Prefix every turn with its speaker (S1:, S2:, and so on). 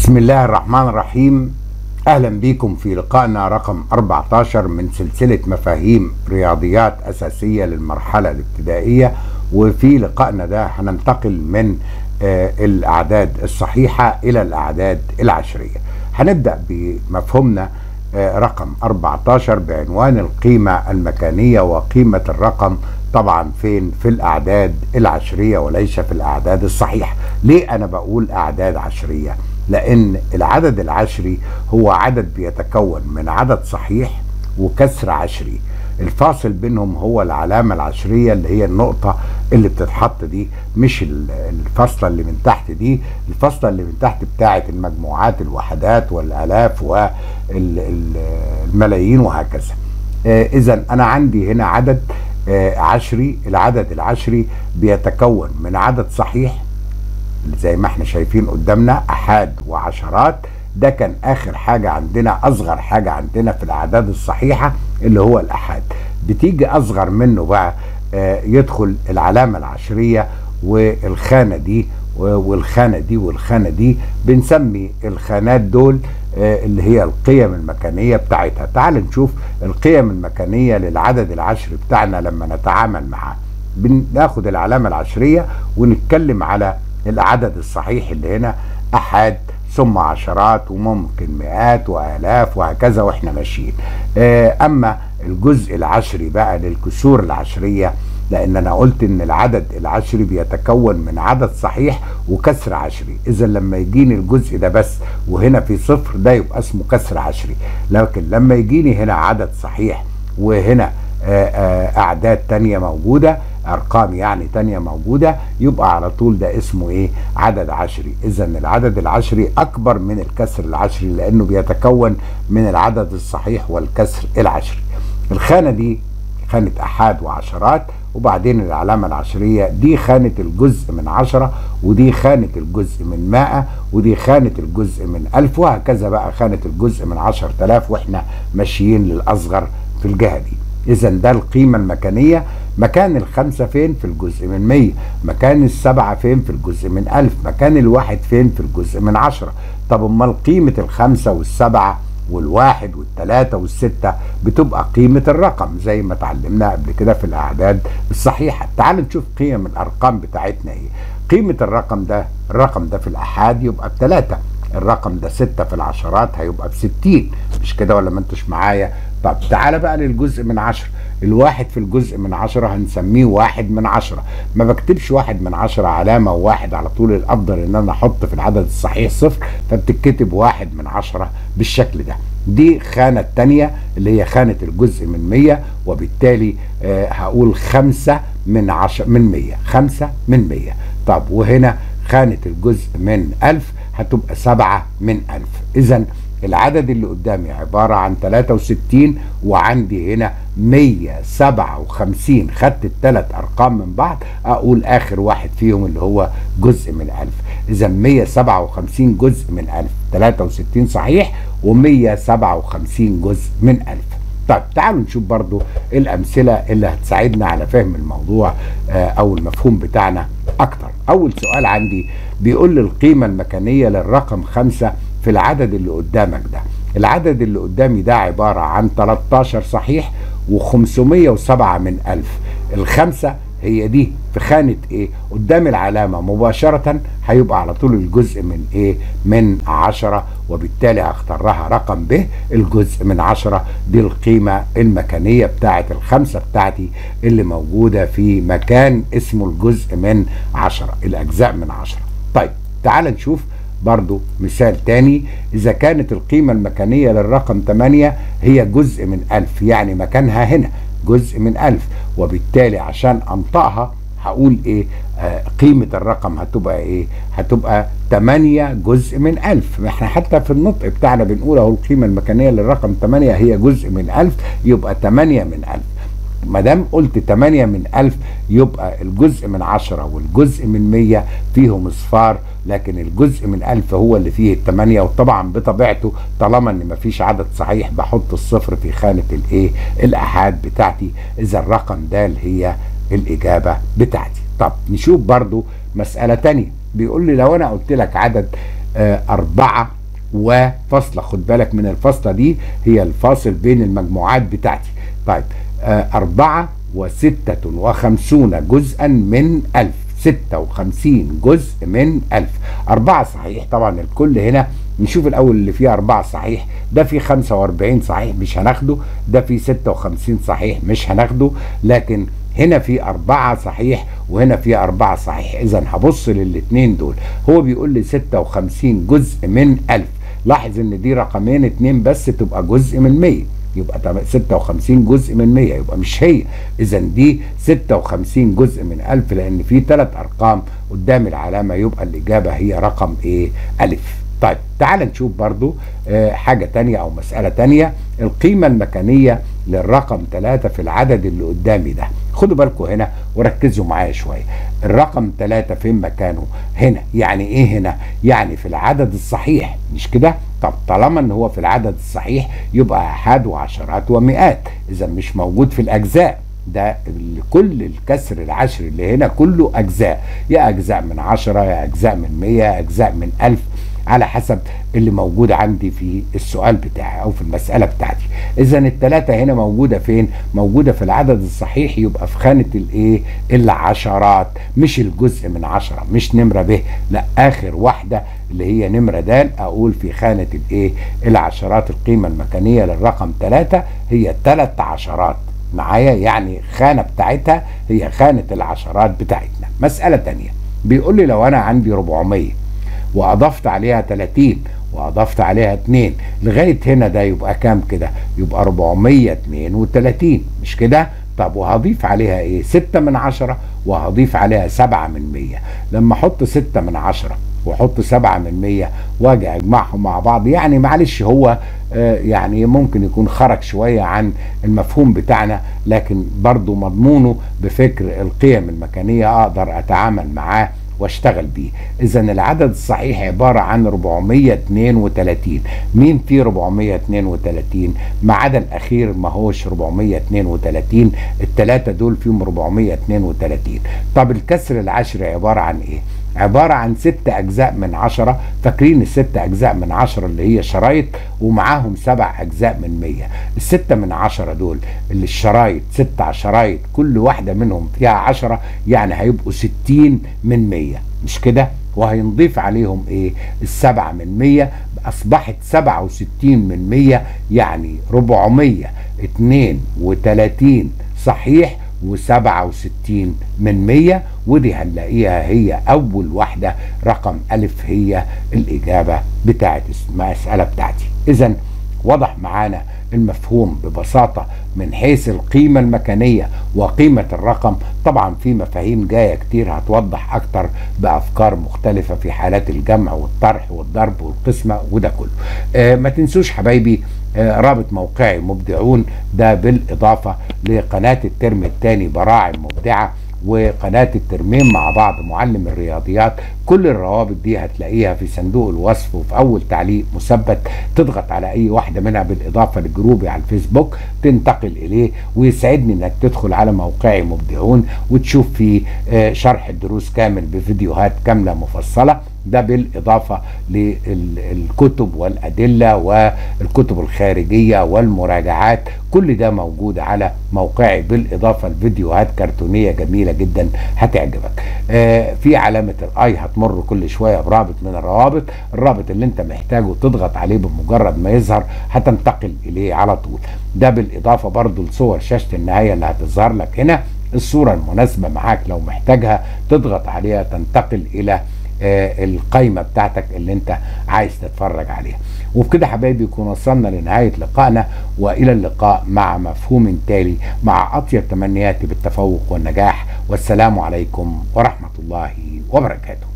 S1: بسم الله الرحمن الرحيم اهلا بكم في لقائنا رقم 14 من سلسله مفاهيم رياضيات اساسيه للمرحله الابتدائيه وفي لقائنا ده هننتقل من آه الاعداد الصحيحه الى الاعداد العشريه هنبدا بمفهومنا آه رقم 14 بعنوان القيمه المكانيه وقيمه الرقم طبعا فين في الاعداد العشريه وليس في الاعداد الصحيحه ليه انا بقول اعداد عشريه لان العدد العشري هو عدد بيتكون من عدد صحيح وكسر عشري الفاصل بينهم هو العلامة العشرية اللي هي النقطة اللي بتتحط دي مش الفاصلة اللي من تحت دي الفاصلة اللي من تحت بتاعة المجموعات الوحدات والآلاف والملايين وهكذا آه إذا أنا عندي هنا عدد آه عشري العدد العشري بيتكون من عدد صحيح زي ما احنا شايفين قدامنا احاد وعشرات ده كان اخر حاجة عندنا اصغر حاجة عندنا في الاعداد الصحيحة اللي هو الاحاد بتيجي اصغر منه بقى آه يدخل العلامة العشرية والخانة دي والخانة دي والخانة دي بنسمي الخانات دول آه اللي هي القيم المكانية بتاعتها تعال نشوف القيم المكانية للعدد العشري بتاعنا لما نتعامل معاه بناخد العلامة العشرية ونتكلم على العدد الصحيح اللي هنا احاد ثم عشرات وممكن مئات والاف وهكذا واحنا ماشيين اما الجزء العشري بقى للكسور العشريه لان انا قلت ان العدد العشري بيتكون من عدد صحيح وكسر عشري اذا لما يجيني الجزء ده بس وهنا في صفر ده يبقى اسمه كسر عشري لكن لما يجيني هنا عدد صحيح وهنا اعداد تانية موجودة ارقام يعني تانية موجودة يبقى على طول ده اسمه ايه عدد عشري اذا العدد العشري اكبر من الكسر العشري لانه بيتكون من العدد الصحيح والكسر العشري الخانة دي خانة احاد وعشرات وبعدين العلامة العشرية دي خانة الجزء من عشرة ودي خانة الجزء من مائة ودي خانة الجزء من ألف وهكذا بقى خانة الجزء من عشر تلاف واحنا ماشيين للأصغر في الجهة دي إذا ده القيمة المكانية مكان الخمسة فين في الجزء من مية مكان السبعة فين في الجزء من ألف مكان الواحد فين في الجزء من عشرة طب أمال قيمة الخمسة والسبعة والواحد والتلاتة والستة بتبقى قيمة الرقم زي ما اتعلمنا قبل كده في الأعداد الصحيحة تعال نشوف قيم الأرقام بتاعتنا إيه قيمة الرقم ده الرقم ده في الأحاد يبقى بتلاتة الرقم ده ستة في العشرات هيبقى بستين مش كده ولا ما انتوش معايا طب تعالى بقى للجزء من عشرة الواحد في الجزء من عشرة هنسميه واحد من عشرة ما بكتبش واحد من عشرة علامة وواحد على طول الأفضل إن أنا أحط في العدد الصحيح صفر فبتتكتب واحد من عشرة بالشكل ده دي خانة التانية اللي هي خانة الجزء من مية وبالتالي آه هقول خمسة من عشرة من مية خمسة من مية طب وهنا خانة الجزء من ألف هتبقى سبعة من ألف إذا العدد اللي قدامي عبارة عن 63 وعندي هنا 157 خدت الثلاث أرقام من بعض أقول آخر واحد فيهم اللي هو جزء من ألف إذا 157 جزء من ألف 63 صحيح و157 جزء من ألف طيب تعالوا نشوف برضو الأمثلة اللي هتساعدنا على فهم الموضوع أو المفهوم بتاعنا أكتر أول سؤال عندي بيقول لي القيمة المكانية للرقم خمسة في العدد اللي قدامك ده العدد اللي قدامي ده عبارة عن 13 صحيح و507 من ألف الخمسة هي دي في خانة ايه قدام العلامة مباشرة هيبقى على طول الجزء من ايه من عشرة وبالتالي هختار لها رقم ب الجزء من عشرة دي القيمة المكانية بتاعت الخمسة بتاعتي اللي موجودة في مكان اسمه الجزء من عشرة الأجزاء من عشرة طيب تعال نشوف برضو مثال تاني إذا كانت القيمة المكانية للرقم 8 هي جزء من ألف يعني مكانها هنا جزء من ألف وبالتالي عشان أنطقها هقول إيه آه قيمة الرقم هتبقى إيه هتبقى 8 جزء من ألف احنا حتى في النطق بتاعنا بنقول أهو القيمة المكانية للرقم 8 هي جزء من ألف يبقى 8 من ألف ما دام قلت 8 من ألف يبقى الجزء من عشرة والجزء من مية فيهم اصفار لكن الجزء من ألف هو اللي فيه التمانية وطبعا بطبيعته طالما ان مفيش عدد صحيح بحط الصفر في خانة الايه الأحاد بتاعتي إذا الرقم ده اللي هي الإجابة بتاعتي طب نشوف برضو مسألة تانية بيقول لي لو أنا قلت لك عدد آه أربعة وفاصلة خد بالك من الفاصلة دي هي الفاصل بين المجموعات بتاعتي طيب آه أربعة وستة وخمسون جزءا من ألف ستة وخمسين جزء من ألف أربعة صحيح طبعا الكل هنا نشوف الأول اللي فيه أربعة صحيح ده فيه خمسة وأربعين صحيح مش هناخده ده فيه ستة وخمسين صحيح مش هناخده لكن هنا في أربعة صحيح وهنا في أربعة صحيح إذا هبص للاتنين دول هو بيقول لي ستة وخمسين جزء من ألف لاحظ إن دي رقمين اتنين بس تبقى جزء من مية يبقى 56 جزء من 100 يبقى مش هي اذا دي 56 جزء من 1000 لان في ثلاث ارقام قدام العلامه يبقى الاجابه هي رقم ايه الف طيب تعال نشوف برضو آه حاجة تانية أو مسألة تانية القيمة المكانية للرقم 3 في العدد اللي قدامي ده خدوا بالكم هنا وركزوا معايا شوية الرقم 3 فين مكانه هنا يعني ايه هنا يعني في العدد الصحيح مش كده طب طالما ان هو في العدد الصحيح يبقى احاد وعشرات ومئات اذا مش موجود في الاجزاء ده كل الكسر العشري اللي هنا كله اجزاء يا اجزاء من عشرة يا اجزاء من مية اجزاء من الف على حسب اللي موجود عندي في السؤال بتاعي او في المسألة بتاعتي اذا التلاتة هنا موجودة فين موجودة في العدد الصحيح يبقى في خانة الايه العشرات مش الجزء من عشرة مش نمرة ب لا اخر واحدة اللي هي نمرة د اقول في خانة الايه العشرات القيمة المكانية للرقم تلاتة هي تلات عشرات معايا يعني خانة بتاعتها هي خانة العشرات بتاعتنا مسألة تانية بيقول لي لو انا عندي 400 واضفت عليها 30 واضفت عليها 2 لغايه هنا ده يبقى كام كده يبقى 432 مش كده طب وهضيف عليها ايه 6 من 10 وهضيف عليها 7 من 100 لما احط 6 من 10 واحط 7 من 100 واجي اجمعهم مع بعض يعني معلش هو آه يعني ممكن يكون خرج شويه عن المفهوم بتاعنا لكن برضو مضمونه بفكر القيم المكانيه اقدر اتعامل معاه واشتغل بيه اذا العدد الصحيح عبارة عن 432 مين في 432 ما عدا الاخير ما هوش 432 الثلاثة دول فيهم 432 طب الكسر العشري عبارة عن ايه عبارة عن ست أجزاء من عشرة فاكرين الست أجزاء من عشرة اللي هي شرايط ومعاهم سبع أجزاء من مية الستة من عشرة دول اللي الشرايط ست شرايط كل واحدة منهم فيها عشرة يعني هيبقوا ستين من مية مش كده وهينضيف عليهم ايه السبعة من مية أصبحت سبعة وستين من مية يعني ربعمية اتنين وتلاتين صحيح وسبعة وستين من مية ودي هنلاقيها هي أول واحدة رقم ألف هي الإجابة بتاعت المسألة بتاعتي إذا وضح معانا المفهوم ببساطة من حيث القيمة المكانية وقيمة الرقم طبعا في مفاهيم جاية كتير هتوضح أكتر بأفكار مختلفة في حالات الجمع والطرح والضرب والقسمة وده كله آه ما تنسوش حبايبي آه رابط موقعي مبدعون ده بالإضافة لقناة الترم الثاني براعم مبدعة وقناة الترميم مع بعض معلم الرياضيات كل الروابط دي هتلاقيها في صندوق الوصف وفي أول تعليق مثبت تضغط على أي واحدة منها بالإضافة لجروبي على الفيسبوك تنتقل إليه ويسعدني إنك تدخل على موقعي مبدعون وتشوف فيه شرح الدروس كامل بفيديوهات كاملة مفصلة ده بالإضافة للكتب والأدلة والكتب الخارجية والمراجعات كل ده موجود على موقعي بالإضافة لفيديوهات كرتونية جميلة جدا هتعجبك آه في علامة الآي هتمر كل شوية برابط من الروابط الرابط اللي انت محتاجه تضغط عليه بمجرد ما يظهر هتنتقل إليه على طول ده بالإضافة برضو لصور شاشة النهاية اللي هتظهر لك هنا الصورة المناسبة معاك لو محتاجها تضغط عليها تنتقل إلى آه القايمه بتاعتك اللي انت عايز تتفرج عليها وبكده حبايبي يكون وصلنا لنهايه لقائنا والى اللقاء مع مفهوم تالي مع اطيب تمنياتي بالتفوق والنجاح والسلام عليكم ورحمه الله وبركاته